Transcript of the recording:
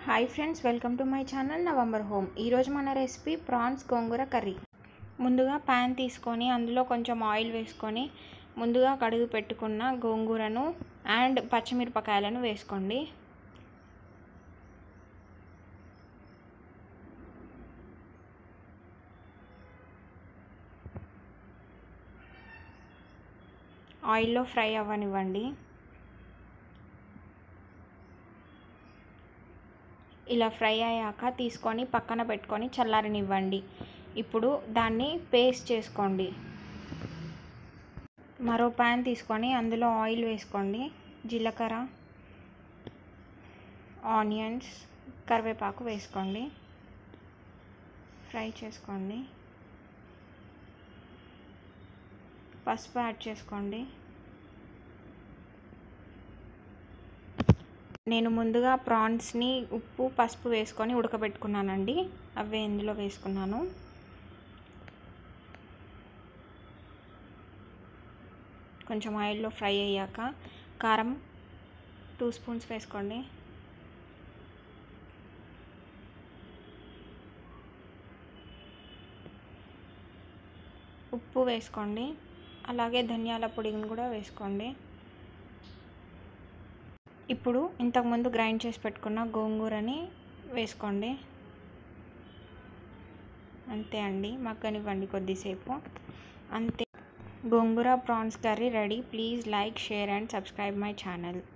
hi friends welcome to my channel November home ఈరోజు మన recipe prawns గోంగూర curry ముందుగా ప్యాన్ తీసుకొని అందులో కొంచెం ఆయిల్ వేసుకొని ముందుగా కడుగు పెట్టుకున్న గోంగూరను అండ్ పచ్చిమిరపకాయలను వేసుకోండి ఆయిల్లో ఫ్రై అవ్వనివ్వండి ఇలా ఫ్రై అయ్యాక తీసుకొని పక్కన పెట్టుకొని చల్లారనివ్వండి ఇప్పుడు దాన్ని పేస్ట్ చేసుకోండి మరో ప్యాన్ తీసుకొని అందులో ఆయిల్ వేసుకోండి జీలకర్ర ఆనియన్స్ కరివేపాకు వేసుకోండి ఫ్రై చేసుకోండి పసుపు యాడ్ చేసుకోండి నేను ముందుగా ప్రాన్స్ని ఉప్పు పసుపు వేసుకొని ఉడకబెట్టుకున్నానండి అవే ఇందులో వేసుకున్నాను కొంచెం ఆయిల్లో ఫ్రై అయ్యాక కారం టూ స్పూన్స్ వేసుకోండి ఉప్పు వేసుకోండి అలాగే ధనియాల పొడిని కూడా వేసుకోండి ఇప్పుడు ఇంతకుముందు గ్రైండ్ చేసి పెట్టుకున్న గోంగూరని వేసుకోండి అంతే అండి మగ్గనివ్వండి కొద్దిసేపు అంతే గోంగూర prawns curry ready please like share and subscribe my channel